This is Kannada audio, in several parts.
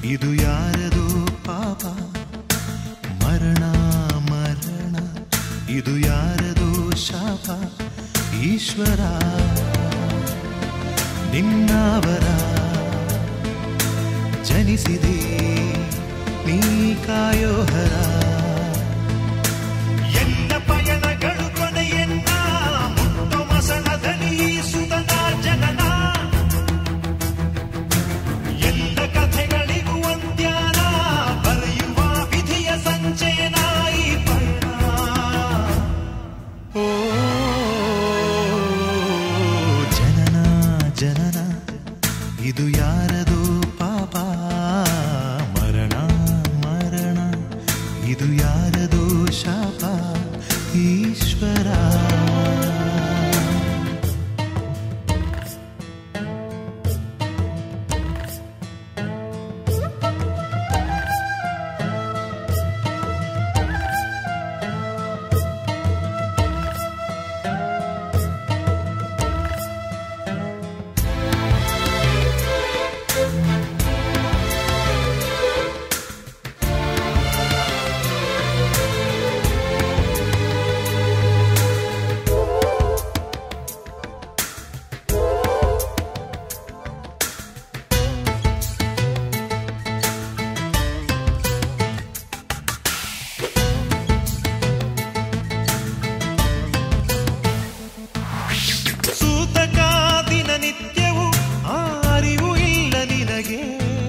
ಇದು ಯಾರದು ಪಾಪ ಮರಣ ಮರಣ ಇದು ಯಾರದು ಶಾಪ ಈಶ್ವರ ನಿನ್ನವರ ಜನಿಸಿದೆ ನೀ ಕಾಯೋಹರ ಎಲ್ಲ ಪಯಣಗಳು ಕೊನೆಯನ್ನ ಮುಟ್ಟು ಮಸಣದಲ್ಲಿ ಸುತನ ಜನನ ಎಲ್ಲ ಕಥೆಗಳಿಗೂ ಅಂತ್ಯಾನ ಬರೆಯುವ ವಿಧಿಯ ಸಂಚಯನ ಈ ಪಯಣ ಓ ಜನನ ಜನನ ಇದು ಯಾರದು ಪಾಪ ಮರಣ ಮರಣ ಇದು ಯಾರದು ಶಾಪ ಈಶ್ವರ ಸೂತಕ ದಿನನಿತ್ಯವೂ ಆ ಅರಿವು ಇಲ್ಲ ನಿನಗೆ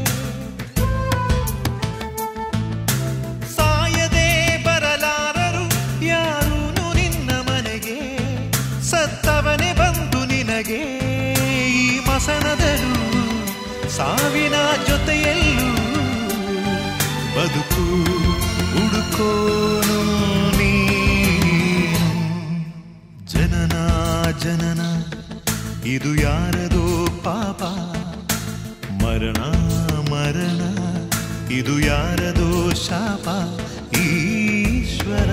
ಸಾಯದೆ ಬರಲಾರರು ಯಾರೂನು ನಿನ್ನ ಮನೆಗೆ ಸತ್ತವನೇ ಬಂದು ನಿನಗೆ ಈ ಮಸಣದಲು ಸಾವಿನ ಜೊತೆಯಲ್ಲೂ ಬದುಕು ಹುಡುಕೋನು ನೀನು ಜನನ ಜನನ ಇದು ಯಾರದೋ ಪಾಪ ಮರಣ ಮರಣ ಇದು ಯಾರದೋ ಶಾಪ ಈಶ್ವರ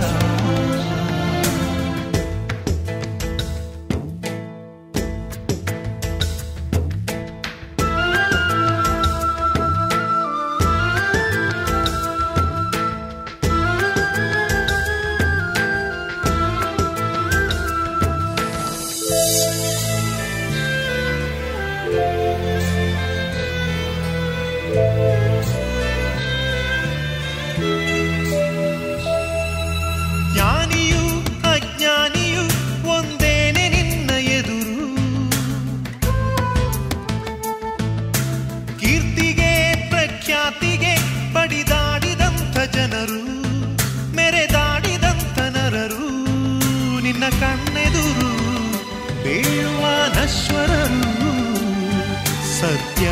ಜ್ಞಾನಿಯು ಅಜ್ಞಾನಿಯು ಒಂದೇನೆ ನಿನ್ನ ಎದುರು ಕೀರ್ತಿಗೆ ಪ್ರಖ್ಯಾತಿಗೆ ಬಡಿದಾಡಿದಂಥ ಜನರು ಮೆರೆದಾಡಿದಂಥ ನರರು ನಿನ್ನ ಕಣ್ಣೆದುರು ಬೀಳುವ ನಶ್ವರರು ಸತ್ಯ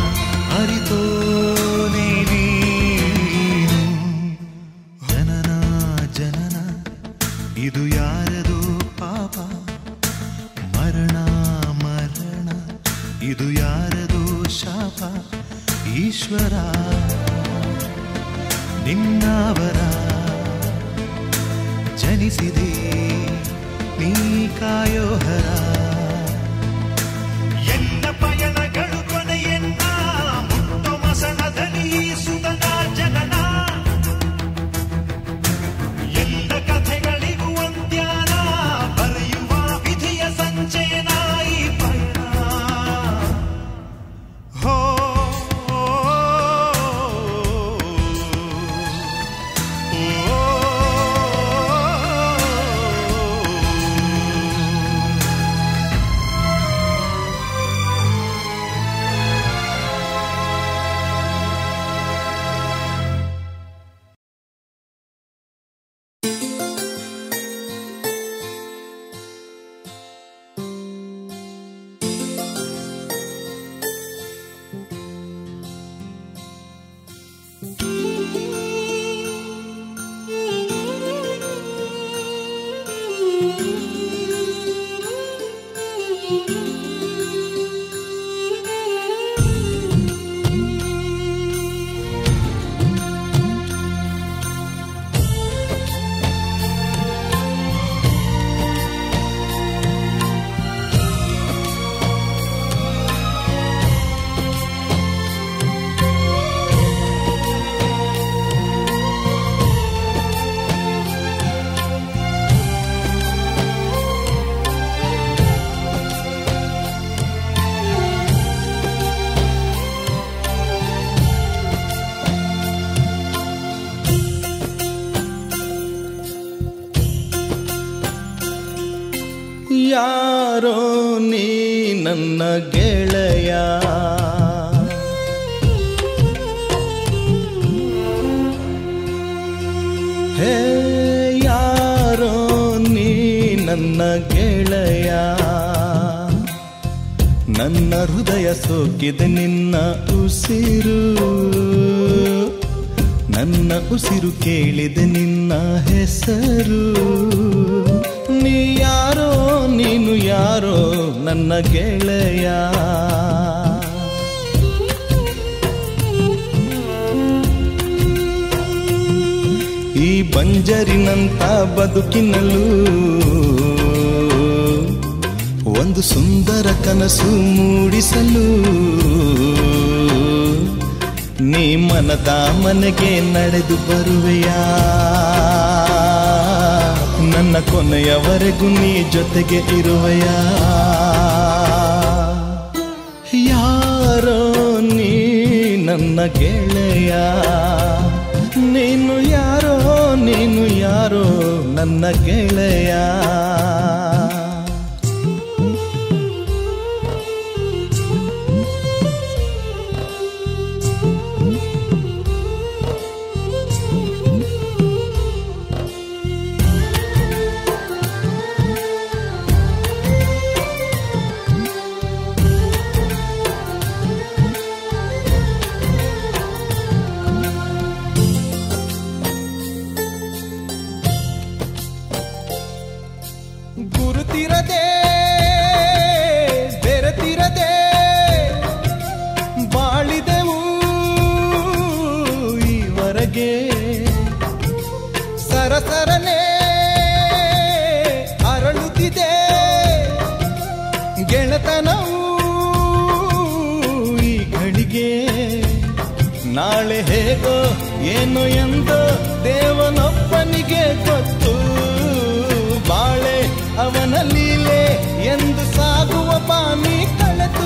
ಅರಿತೋನೆ ನೀನು ಜನನ ಜನನ ಇದು ಯಾರದು ಪಾಪ ಮರಣ ಮರಣ ಇದು ಯಾರದು ಶಾಪ ಈಶ್ವರ ನಿನ್ನವರ ಜನಿಸಿದೆ ನೀ ಕಾಯೋಹರ ಎಲ್ಲ ಪಯಣಗಳು ಕೊನೆಯನ್ನ ಮುಟ್ಟು ಮಸಣದಲ್ಲಿ ಸುತನ ಜನನ ಎಲ್ಲ ಕಥೆಗಳಿಗೂ ಅಂತ್ಯಾನ ಬರೆಯುವ ವಿಧಿಯ ಸಂಚಯನ ಈ ಪಯಣ ಹೋ ನನ್ನ ಗೆಳೆಯ ಹೇ ಯಾರೋ ನೀ ನನ್ನ ಗೆಳೆಯ ನನ್ನ ಹೃದಯ ಸೋಕಿದ ನಿನ್ನ ಉಸಿರು ನನ್ನ ಉಸಿರು ಕೇಳಿದ ನಿನ್ನ ಹೆಸರು ನೀ ಯಾರೋ ನೀನು ಯಾರೋ ನನ್ನ ಗೆಳೆಯ ಈ ಬಂಜರಿನಂತ ಬದುಕಿನಲ್ಲೂ ಒಂದು ಸುಂದರ ಕನಸು ಮೂಡಿಸಲು ನೀ ಮನದ ಮನೆಗೆ ನಡೆದು ಬರುವೆಯಾ ನನ್ನ ಕೊನೆಯವರೆಗೂ ನೀ ಜೊತೆಗೆ ಇರುವೆಯಾ ಯಾರೋ ನೀ ನನ್ನ ಗೆಳೆಯ ನೀನು ಯಾರೋ ನೀನು ಯಾರೋ ನನ್ನ ಗೆಳೆಯ ಗುರುತಿರದೆ ಬೆರೆತಿರದೆ ಬಾಳಿದೆವು ಈವರೆಗೆ ಸರಸರನೆ ಅರಳುತ್ತಿದೆ ಗೆಳತನವು ಈ ಘಳಿಗೆ ನಾಳೆ ಹೇಗೋ ಏನು ಎಂದು ದೇವನೊಬ್ಬನಿಗೆ ಗೊತ್ತು ಬಾಳೆ ಅವನ ಲೀಲೆ ಎಂದು ಸಾಗುವ ಪಾನಿ ಕಳೆದು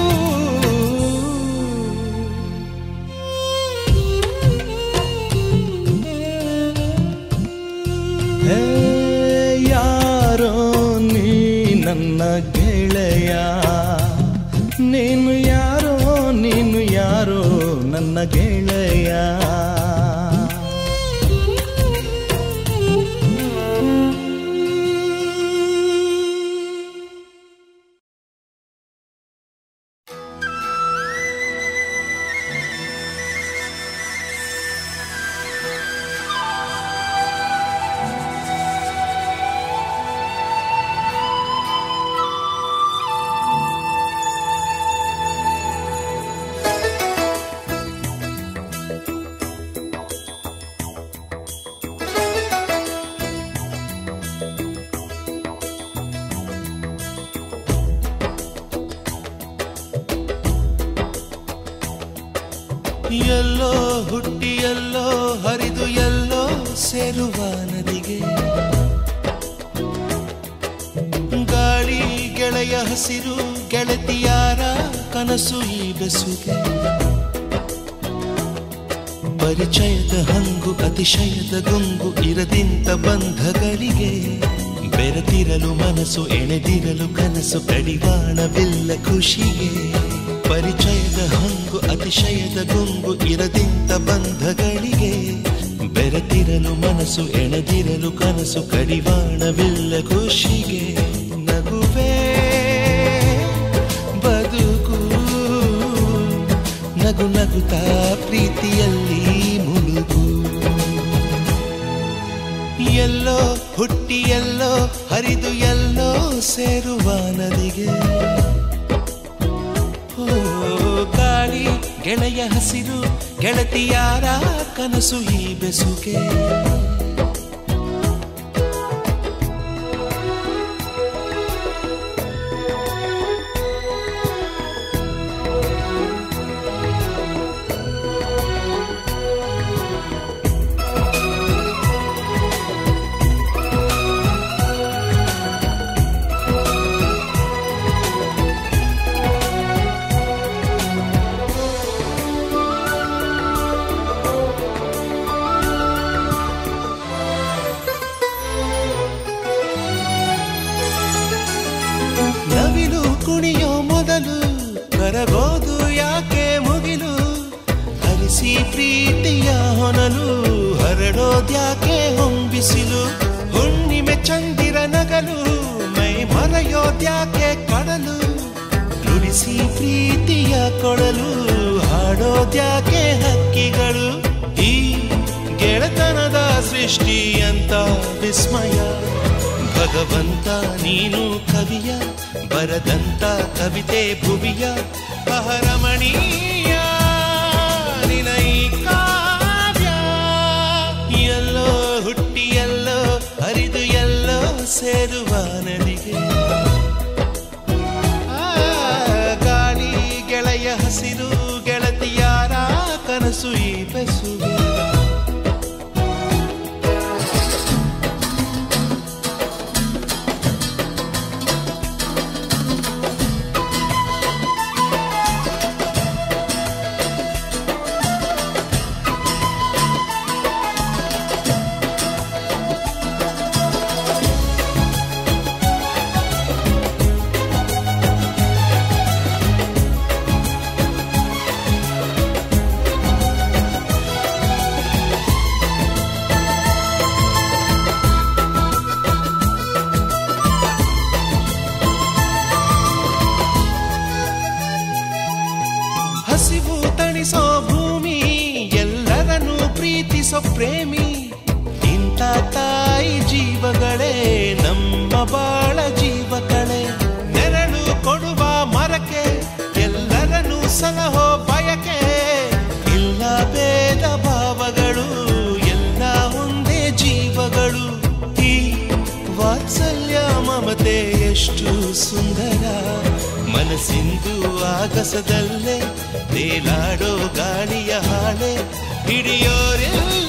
ಹೇ ಯಾರೋ ನೀ ನನ್ನ ಗೆಳೆಯ ನೀನು ಯಾರೋ ನೀನು ಯಾರೋ ನನ್ನ ಗೆಳೆಯ ಎಲ್ಲೋ ಹುಟ್ಟಿ ಎಲ್ಲೋ ಹರಿದು ಎಲ್ಲೋ ಸೇರುವ ನದಿಗೆ ಗಾಳಿ ಗೆಳೆಯ ಹಸಿರು ಗೆಳತಿಯಾರ ಕನಸು ಈ ಬೆಸುಗೆ ಪರಿಚಯದ ಹಂಗು ಅತಿಶಯದ ಗುಂಗು ಇರದಿಂತ ಬಂಧಗಳಿಗೆ ಬೆರೆತಿರಲು ಮನಸ್ಸು ಎಳೆದಿರಲು ಕನಸು ಕಡಿವಾಣವಿಲ್ಲ ಖುಷಿಗೆ ಪರಿಚಯದ ಹಂಗು ಅತಿಶಯದ ಗುಂಗು ಇರದಿಂತ ಬಂಧಗಳಿಗೆ ಬೆರೆತಿರಲು ಮನಸ್ಸು ಎಳೆದಿರಲು ಕನಸು ಕಡಿವಾಣವಿಲ್ಲ ಖುಷಿಗೆ ನಗುವೆ ಬದುಕು ನಗು ನಗುತ್ತಾ ಪ್ರೀತಿಯಲ್ಲಿ ಮುಳುಗು ಎಲ್ಲೋ ಹುಟ್ಟಿ ಎಲ್ಲೋ ಹರಿದು ಎಲ್ಲೋ ಸೇರುವ ನದಿಗೆ ಓ ಗಾಳಿ ಗೆಳೆಯ ಹಸಿರು ಗೆಳತಿಯಾರ ಕನಸು ಈ ಬೆಸುಗೆ ಪ್ರೀತಿಯ ಹೊನಲು ಹರಡೋದ್ಯಾಕೆ ಹೊಂಬಿಸಿಲು ಹುಣ್ಣಿಮೆ ಚಂದಿರ ನಗಲು ಮೈ ಮರೆಯೋದ್ಯಾಕೆ ಕಡಲು ನುಡಿಸಿ ಪ್ರೀತಿಯ ಕೊಡಲು ಹಾಡೋದ್ಯಾಕೆ ಹಕ್ಕಿಗಳು ಈ ಗೆಳೆತನದ ಸೃಷ್ಟಿ ಅಂತ ವಿಸ್ಮಯ ಭಗವಂತ ನೀನು ಕವಿಯ ಬರದಂತ ಕವಿತೆ ಭುವಿಯ ಅಹರಮಣೀಯ ನಿನೈ ಕಾವ್ಯ ಎಲ್ಲೋ ಹುಟ್ಟಿ ಎಲ್ಲೋ ಹರಿದು ಎಲ್ಲೋ ಸೇರುವ ನದಿಗೆ ಆ, ಗಾಳಿ ಗೆಳೆಯ ಹಸಿರು ಗೆಳತಿಯಾರ ಕನಸು ಈ ಬೆಸುಗೆ ಹಸಿವು ತಣಿಸೋ ಭೂಮಿ ಎಲ್ಲರನ್ನೂ ಪ್ರೀತಿಸೋ ಪ್ರೇಮಿ ಇಂಥ ತಾಯಿ ಜೀವಗಳೇ ನಮ್ಮ ಬಾಳ ಜೀವಗಳೇ ನೆರಳು ಕೊಡುವ ಮರಕ್ಕೆ ಎಲ್ಲರನ್ನೂ ಸಲಹೋ ಬಯಕೆ ಇಲ್ಲ ಭೇದ ಭಾವಗಳು ಎಲ್ಲ ಒಂದೇ ಜೀವಗಳು ಈ ವಾತ್ಸಲ್ಯ ಮಮತೆ ಎಷ್ಟು ಸುಂದರ ಮನಸ್ಸಿಂದು ಆಗಸದಲ್ಲೇ ತೇಲಾಡೋ ಗಾಳಿಯ ಹಾಳೆ ಹಿಡಿಯೋರಿಲ್ಲ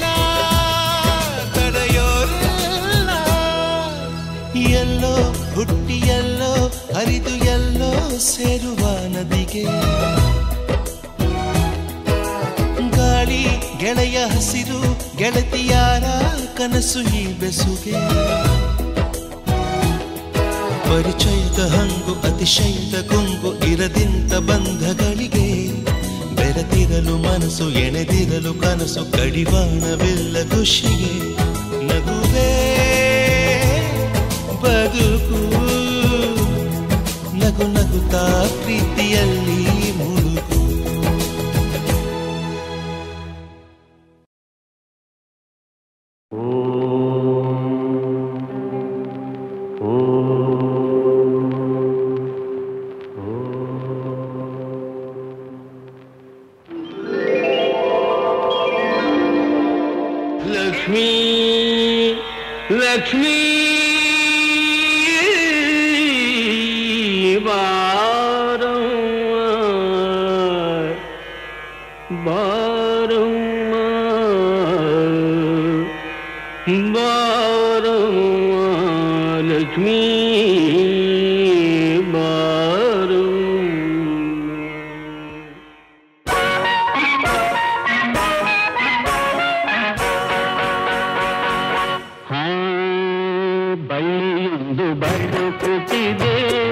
ತಡೆಯೋರಿಲ್ಲ ಎಲ್ಲೋ ಹುಟ್ಟಿ ಎಲ್ಲೋ ಹರಿದು ಎಲ್ಲೋ ಸೇರುವ ನದಿಗೆ ಗಾಳಿ ಗೆಳೆಯ ಹಸಿರು ಗೆಳತಿಯಾರ ಕನಸು ಈ ಬೆಸುಗೆ ಪರಿಚಯದ ಹಂಗು ಅತಿಶಯದ ಗುಂಗು ಇರದಿಂತ ಬಂಧಗಳಿಗೆ ಬೆರೆತಿರಲು ಮನಸ್ಸು ಎಣೆದಿರಲು ಕನಸು ಕಡಿವಾಣವಿಲ್ಲ ಖುಷಿಗೆ ನಗುವೇ ಬದುಕು ನಗು ನಗುತ್ತಾ ಪ್ರೀತಿಯಲ್ಲಿ ಮುಳುಗು ಲಕ್ಷ್ಮೀ ಲಕ್ಷ್ಮೀ ಬಾರವ್ವ ಬಾರವ್ವ ಬಾರವ್ವ ಲಕ್ಷ್ಮೀ ಬಾರವ್ವ ಹಾ ಬಳ್ಳಿಯೊಂದು ಬಳ್ಳುಕುತ್ತಿದೆ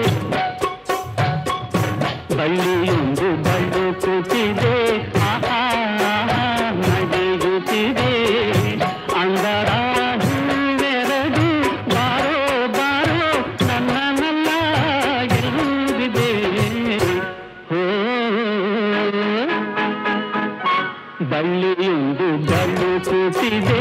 ಬಳ್ಳಿಯೊಂದು ಬಳ್ಳುಕುತ್ತಿದೆ ಆಹಾ, ನಗೆಯುತ್ತಿದೆ ಅಂದರ ಹೂವೆರಡು ಬಾರೋ ಬಾರೋ ನನ್ನ ನನ್ನ ಗೆಲ್ಲುವುದಿದೆ ಹೋ ಬಳ್ಳಿಯೊಂದು ಬಳ್ಳುಕುತ್ತಿದೆ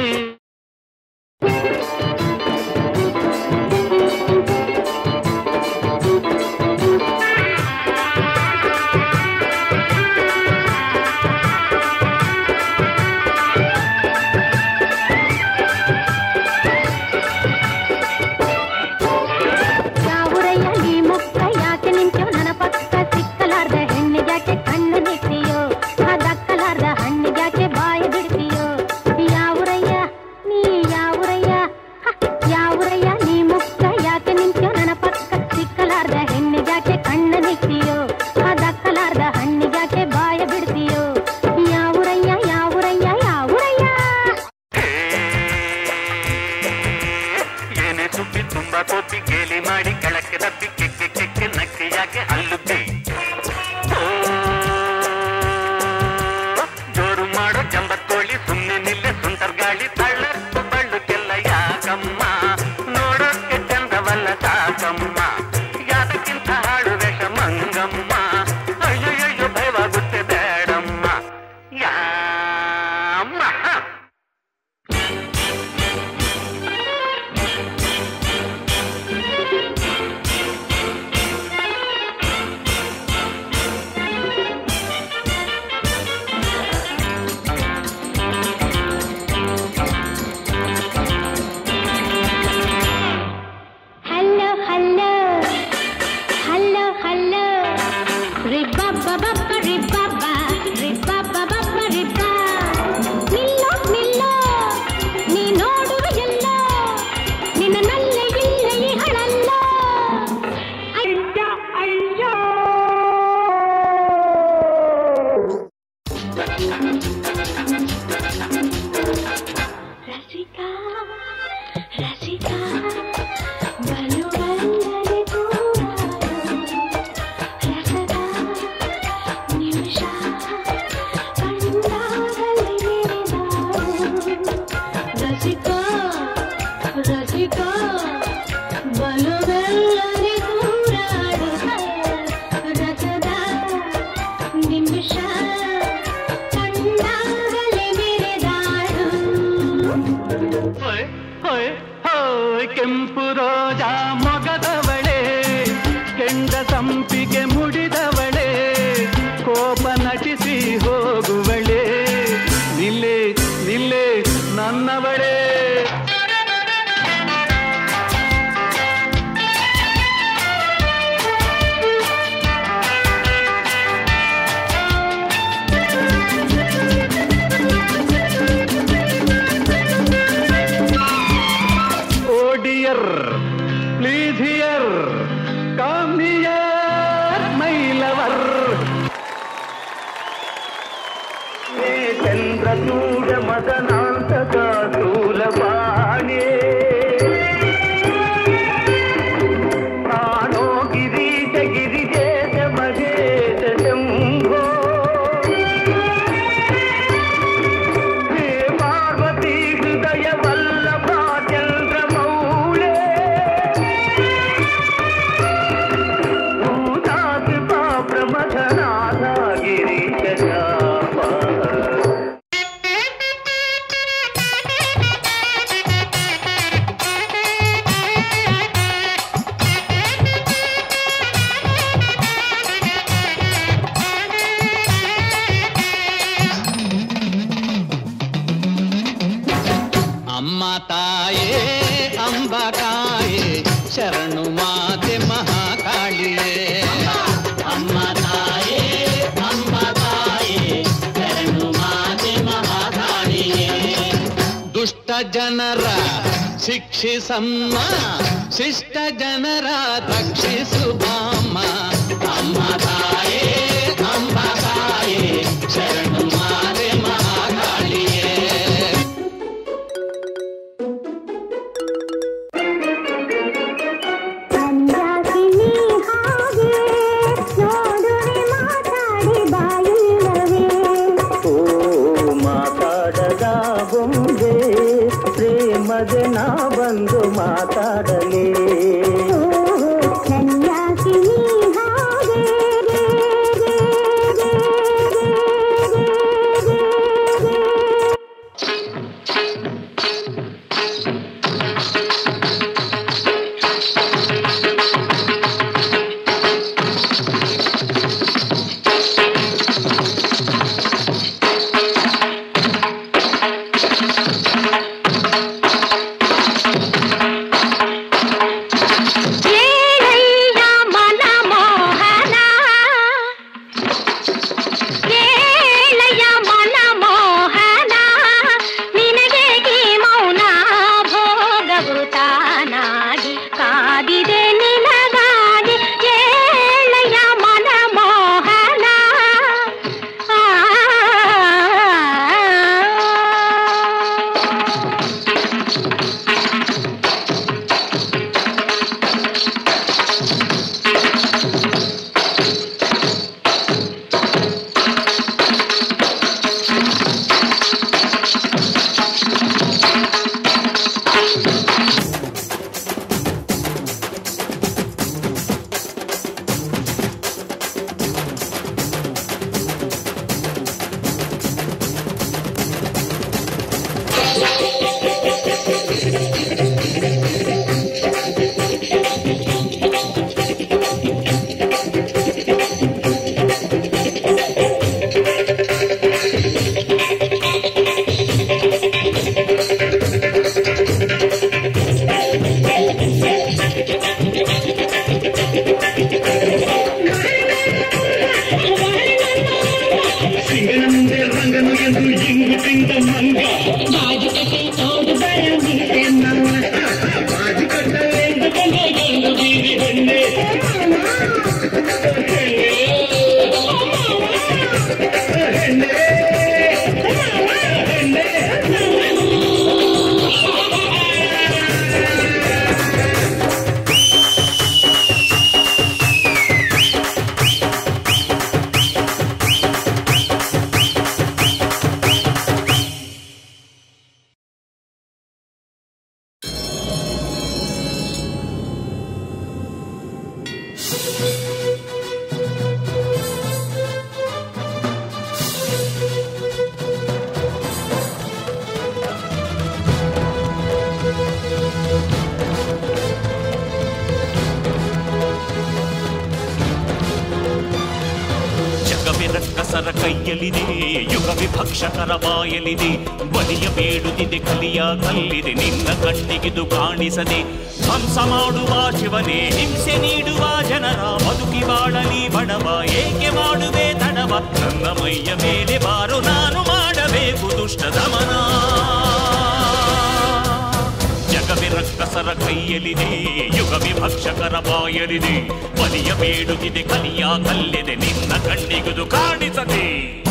ಯಾವುರಯ್ಯ ಈ ಮುಕ್ಕ ಯಾಕೆ ನಿಂತ್ಯೋ ನನ್ನ ಪಕ್ಕ ಸಿಕ್ಕಲಾರ್ದ ಹೆಣ್ಣಿಗ್ಯಾಕೆ ಕಣ್ಣು ನಿಟ್ಟಿಯೋ ಆ ದಕ್ಕಲಾರ್ದ ಹಣ್ಣಿಗ್ಯಾಕೆ ಬಾಯ ಬಿಡ್ತೀಯೋ ಯಾವುರಯ್ಯ ಹೊಯ್ ಹೊಯ್ ಹೊಯ್ ಕೆಂಪು ರೋಜಾ ಮೊಗದವಳೆ ಕೆಂಡ ಸಂಪಿಗೆ ಮುಡಿದವಳೆ ಕೋಪ ನಟಿಸಿ ಹೋಗುವಳೆ ನಿಲ್ಲೆ ನಿಲ್ಲೆ ನನ್ನವಳೇ Oh dear, please here, come here, my lover. ಹೇ ಚಂದ್ರಚೂಡ ಮದನಾಂತಕ ಸ್ಥೂಲಪಾಣಿ ಕಾಣೋ ಗಿರೀಶ ಗಿರಿಜೇಶ ಮಹೇಶ ಶಂಭೋ ಹೇ ಪಾರ್ವತಿ ಹೃದಯ ವಲ್ಲಭ ಚಂದ್ರಮೌಳೆ ಭೂತಾತ್ ಪ್ರಮಥನಾಥ ಗಿರೀಶ ಶಾಪ ಅಮ್ಮ ತಾಯೇ ಅಂಬ ತಾಯೇ ಶರಣು ಮಾತೆ ಮಹಾಕಾಳಿಯೇ ಅಮ್ಮ ತಾಯೇ ಅಂಬ ತಾಯೇ ಶರಣು ಮಾತೆ ಮಹಾಕಾಳಿಯೇ ದುಷ್ಟ ಜನರ ಶಿಕ್ಷಿಸಮ್ಮ ಶಿಷ್ಟ ಜನರ ರಕ್ಷಿಸು ಬಾಮ್ಮ ಅಮ್ಮ ತಾಯೇ ಅಂಬ ತಾಯೇ ಶರಣು ಮಾತೆ ಮಹಾಕಾಳಿಯೇ ಸಂಜಾಕಿನಿ ಹಾಗೆ ನೋಡುವೆ ಮಾತಾಡಿ ಬಾಯಿಲ್ಲವೇ ಓ ಮಾತಾಡದ ಬೊಂಬೆ ಪ್ರೇಮದ ನಾ ಬಂದು ಮಾತಾಡಲೇ ಸಂಜಾಕಿನಿ ಹಾಗೆ ಏಳಯ್ಯ ಮನ ಮೋಹನ ಏಳಯ್ಯ ಮನ ಮೋಹನ ನಿನಗೆ ಈ ಮೌನ ಭೋಗವೃತಾನಾಗಿ ಕಾದಿದೆ ನಿನಗಾಗಿ ಏಳಯ್ಯ ಮನ ಮೋಹನ ಆ ರಕ್ಕಸರ ಕೈಯಲ್ಲಿದೆ ಯುಗ ವಿಭಕ್ಷಕರ ಬಾಯಲಿದೆ ಬಲಿಯ ಬೇಡುತ್ತಿದೆ ಕಲಿಯ ಕಲ್ಲಿದೆ ನಿನ್ನ ಕಣ್ಣಿಗಿದು ಕಾಣಿಸದೆ ಧ್ವಂಸ ಮಾಡುವ ಶಿವನೇ ಹಿಂಸೆ ನೀಡುವ ಜನರ ಬದುಕಿ ಬಾಳಲಿ ಬಡವ ಏಕೆ ಮಾಡುವೆ ತಡವ ನನ್ನ ಮೈಯ ಮೇಲೆ ಬಾರು ನಾನು ಮಾಡಬೇಕು ದುಷ್ಟ ದಮನ ಜಗವೇ ರಕ್ಕಸರ ಕೈಯಲ್ಲಿದೆ ಯುಗ ವಿಭಕ್ಷಕರ ಬಾಯಲಿದೆ ಬಲಿಯ ಬೇಡುತ್ತಿದೆ ಕಲಿಯ ಕಲ್ಲಿದೆ ನಿನ್ನ ಕಣ್ಣಿಗುದು ಕಾಣಿಸದೆ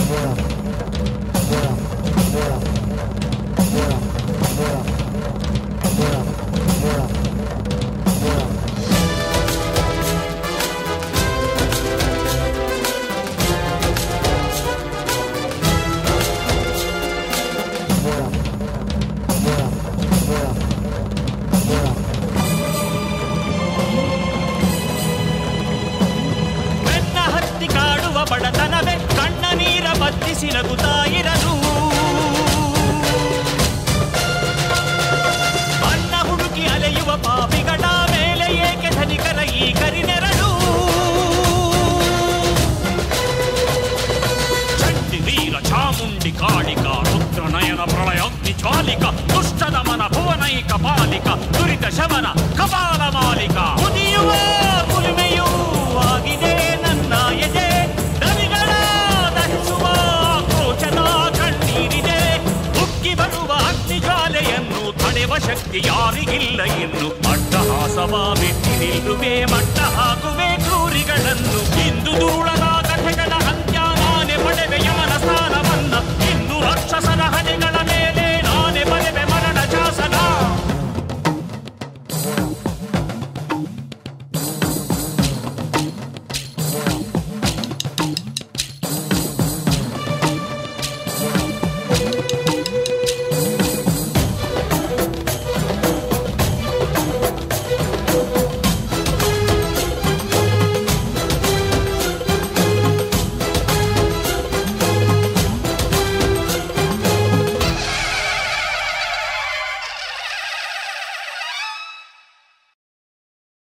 ಬೆನ್ನ ಹತ್ತಿ ಕಾಡುವ ಬಡತನವೇ ಕಣ್ಣ ನೀರ ಬತ್ತಿಸಿ ನಗುತ್ತಾ ಇರಲು ಅನ್ನ ಹುಡುಕಿ ಅಲೆಯುವ ಪಾಪಿಗಳ ಮೇಲೆ ಏಕೆ ಧನಿಕರ ಈ ಕರಿನೆರಳು ಚಂಡಿ ವೀರ ಚಾಮುಂಡಿ ಕಾಳಿಕ ರುದ್ರ ನಯನ ಪ್ರಳಯಾಗ್ನಿ ಜ್ವಾಲಿಕ ದುಷ್ಟದ ಮನ ಭುವನೈಕ ಪಾಲಿಕ ದುರಿತ ಶಮನ ಕಪಾಲ ಮಾಲಿಕ ಮುದಿಯುವ ಕುಲುಮೆಯೂ ಆಗಿದೆ ನನ್ನ ಎದೆ ದನಿಗಳ ದಹಿಸುವ ಕ್ರೋಚದ ಕಣ್ಣೀರಿದೆ ಉಕ್ಕಿ ಬರುವ ಅಗ್ನಿ ಜ್ವಾಲೆಯನ್ನು ತಡೆವ ಶಕ್ತಿ ಯಾರಿಗಿಲ್ಲ ಇನ್ನು ಅಟ್ಟಹಾಸವ ಮೆಟ್ಟಿ ನಿಲ್ಲುವೆ ಮಟ್ಟ ಹಾಕುವೆ ಕ್ರೂರಿಗಳನ್ನು ಇಂದು ಧೂಳದ ಕಥೆಗಳ ಅಂತ್ಯ ನಾನೆ ಪಡೆವೆ ಯಮನ ಸ್ಥಾನವನ್ನ ಇನ್ನು ರಾಕ್ಷಸರ ಹಣೆಗಳ